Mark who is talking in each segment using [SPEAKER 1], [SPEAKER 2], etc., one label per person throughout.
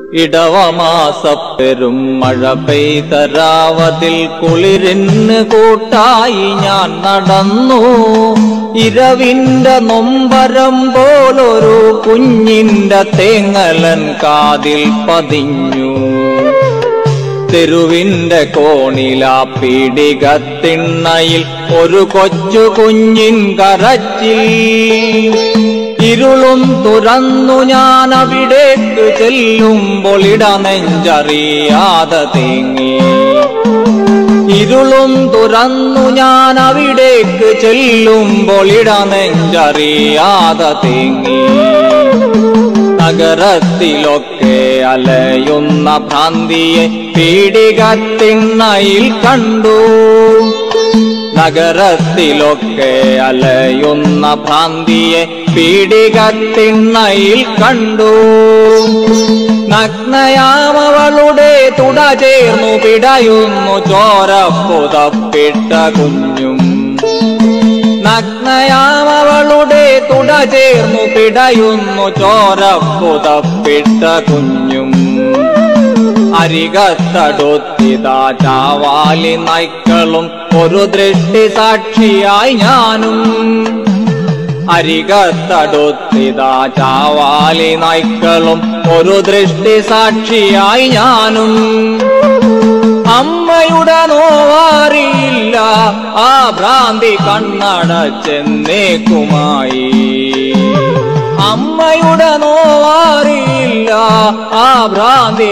[SPEAKER 1] ഇടവമാസപ്പെരും മഴ പെയ്തരാവതിൽ കുളിരിന് കൂട്ടായി ഞാൻ നടന്നു ഇരവിന്റെ നൊമ്പരം പോലൊരു കുഞ്ഞിന്റെ തേങ്ങലൻ കാതിൽ പതിഞ്ഞു തെരുവിന്റെ കോണിലാ പീടികത്തിണ്ണയിൽ ഒരു കൊച്ചു കുഞ്ഞിൻ കരച്ചിൽ ഇരുളും തുറന്നു ഞാൻ അവിടേക്ക് ചെല്ലുമ്പോൾ ഇടനെഞ്ചറിയാതെ തേങ്ങി ഇരുളും തുറന്നു ഞാൻ അവിടേക്ക് ചെല്ലുമ്പോൾ ഇടനെഞ്ചറിയാതെ തേങ്ങി നഗരത്തിലൊക്കെ അലയുന്ന ഭ്രാന്തിയെ പീഡികത്തിണ്ണയിൽ കണ്ടു നഗരത്തിലൊക്കെ അലയുന്ന ഭ്രാന്തിയെ പീഡികത്തിണ്ണയിൽ കണ്ടു നഗ്നയാമവളുടെ തുട ചേർന്നു പിടയുന്നു ചോര പുതപ്പിട്ട കുഞ്ഞും നഗ്നയാമവളുടെ തുട ചേർന്നു പിടയുന്നു ചോര പുതപ്പിട്ട കുഞ്ഞും അരികത്തടുത്തിതാ ചാവാലി നൈക്കളും ഒരു ദൃഷ്ടി സാക്ഷിയായി ഞാനും അരികത്തടുത്തിതാ ചാവാലി നൈക്കളും ഒരു ദൃഷ്ടി സാക്ഷിയായി ഞാനും അമ്മയുടെ നോവാറിയില്ല ആ ഭ്രാന്തി കണ്ണടച്ചെന്നേക്കുമായി അമ്മയുടെ നോവാറിയില്ല ആ ഭ്രാന്തി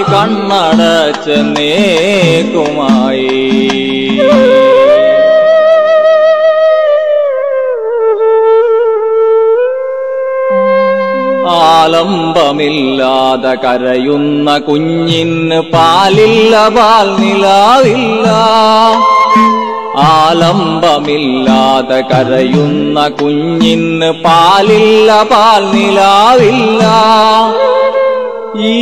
[SPEAKER 1] കണ്ണടച്ചെന്നേക്കുമായി ആലംബമില്ലാതെ കരയുന്ന കുഞ്ഞിന് പാലില്ല പാൽ നിലാവില്ല ആലംബമില്ലാതെ കരയുന്ന കുഞ്ഞിന് പാലില്ല പാൽ നിലാവില്ല ഈ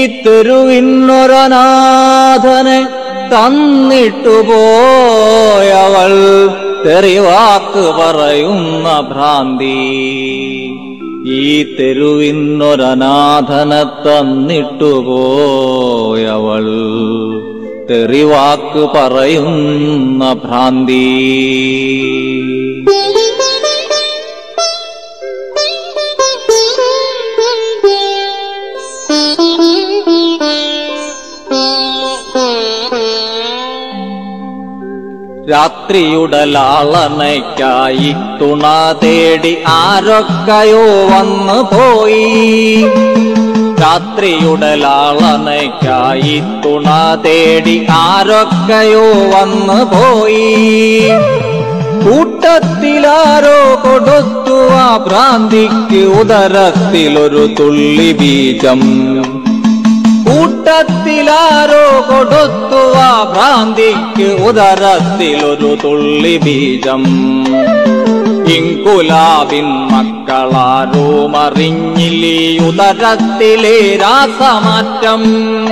[SPEAKER 1] തെരുവിന്നൊരനാഥനെ തന്നിട്ടു പോയവൾ തെറിവാക്ക് പറയുന്ന ഭ്രാന്തി ഈ തെരുവിന്നൊരനാഥനെ തന്നിട്ടു പോയവൾ തെറിവാക്ക് പറയുന്ന ഭ്രാന്തി രാത്രിയുടെ ലാളനയ്ക്കായി തുണ തേടി ആരൊക്കെയോ വന്നു പോയി രാത്രിയുടെ ലാളനയ്ക്കായി തുണ തേടി ആരൊക്കെയോ വന്നു പോയി കൂട്ടത്തിലാരോ കൊടുത്തു ആ ഭ്രാന്തിക്ക് ഉദരത്തിലൊരു തുള്ളി ബീജം കൂട്ടത്തിലാരോ കൊടുത്തു ആ ഭ്രാന്തിക്ക് ഉദരത്തിലൊരു തുള്ളി ബീജം ഇങ്കുലാബിൻ മക്കളാരോ മറിഞ്ഞില്ലീ ഉദരത്തിലെ രാസമാറ്റം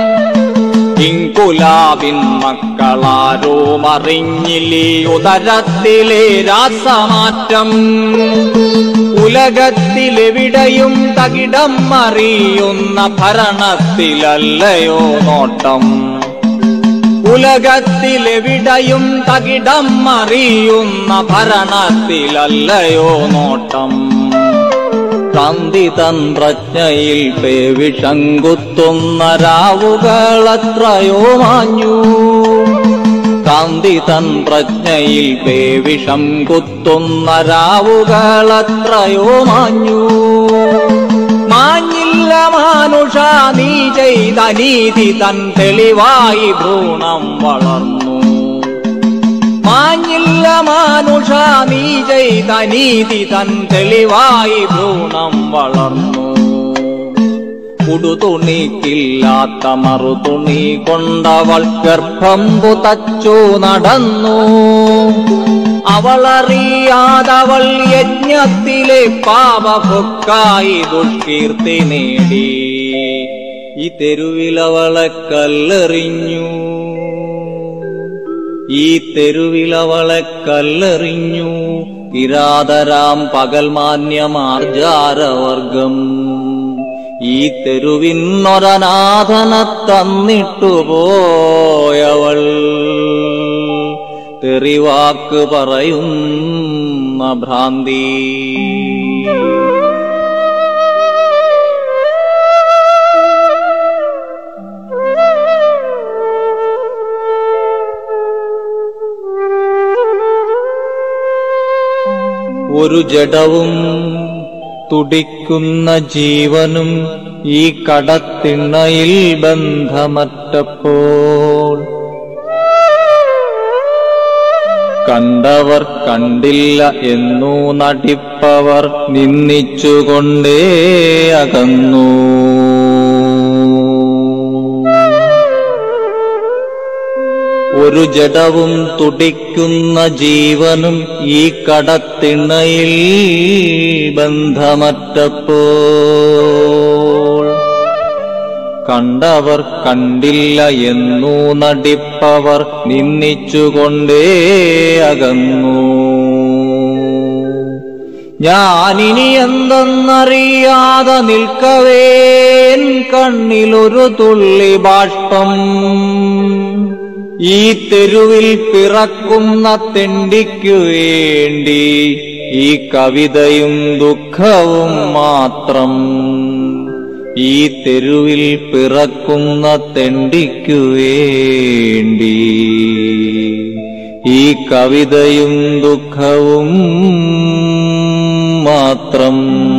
[SPEAKER 1] ഇങ്കുലാബിൻ മക്കളാരോ മറിഞ്ഞില്ലീ ഉദരത്തിലെ രാസമാറ്റം ഉലകത്തിലെവിടെയും തകിടം അറിയുന്ന ഭരണത്തിലല്ലയോ നോട്ടം ഉലകത്തിലെവിടെയും തകിടം അറിയുന്ന ഭരണത്തിലല്ലയോ നോട്ടം ക്രാന്തി തന്ത്രജ്ഞയിൽ പേവിഷങ്കുത്തുന്ന രാവുകളത്രയോ മാഞ്ഞു കാന്തി തന്ത്രജ്ഞയിൽ പേവിഷം കുത്തുന്ന രാവുകളത്രയോ മാഞ്ഞു മാഞ്ഞില്ല മാനുഷ നീ ചെയ്ത നീതി തൻ തെളിവായി ഭ്രൂണം വളർന്നു മാഞ്ഞില്ല മാനുഷ നീ ചെയ്ത നീതി തൻ തെളിവായി ഭ്രൂണം വളർന്നു ഉടുതുണിക്കില്ലാത്ത മറുതുണി കൊണ്ടവൾ ഗർഭം പുതച്ചു നടന്നു അവളറിയാതവൾ യജ്ഞത്തിലെ പാപഭുക്കായി ദുഷ്കീർത്തി നേടി ഈ തെരുവിലവളെ കല്ലെറിഞ്ഞു ഈ തെരുവിലവളെ കല്ലെറിഞ്ഞു കിരാതരാം പകൽമാന്യമാർജാരവർഗം ഈ തെരുവിന്നൊരനാഥനെ തന്നിട്ടു പോയവൾ തെറിവാക്ക് പറയുന്ന ഭ്രാന്തി ഒരു ജഡവും തുടിക്കുന്ന ജീവനും ഈ കടത്തിണ്ണയിൽ ബന്ധമറ്റപ്പോൾ കണ്ടവർ കണ്ടില്ല എന്നു നടിപ്പവർ നിന്ദിച്ചുകൊണ്ടേ അകന്നു ഒരു ജഡവും തുടിക്കുന്ന ജീവനും ഈ കടത്തിണ്ണയിൽ ബന്ധമറ്റപ്പോൾ കണ്ടവർ കണ്ടില്ല എന്നു നടിപ്പവർ നിന്ദിച്ചുകൊണ്ടേ അകന്നു ഞാനിനി എന്തെന്നറിയാതെ നിൽക്കവേൻ കണ്ണിലൊരു തുള്ളി ബാഷ്പം ഈ തെരുവിൽ പിറക്കുന്ന തെണ്ടിക്കു വേണ്ടി ഈ കവിതയും ദുഃഖവും മാത്രം ഈ തെരുവിൽ പിറക്കുന്ന തെണ്ടിക്കു വേണ്ടി ഈ കവിതയും ദുഃഖവും മാത്രം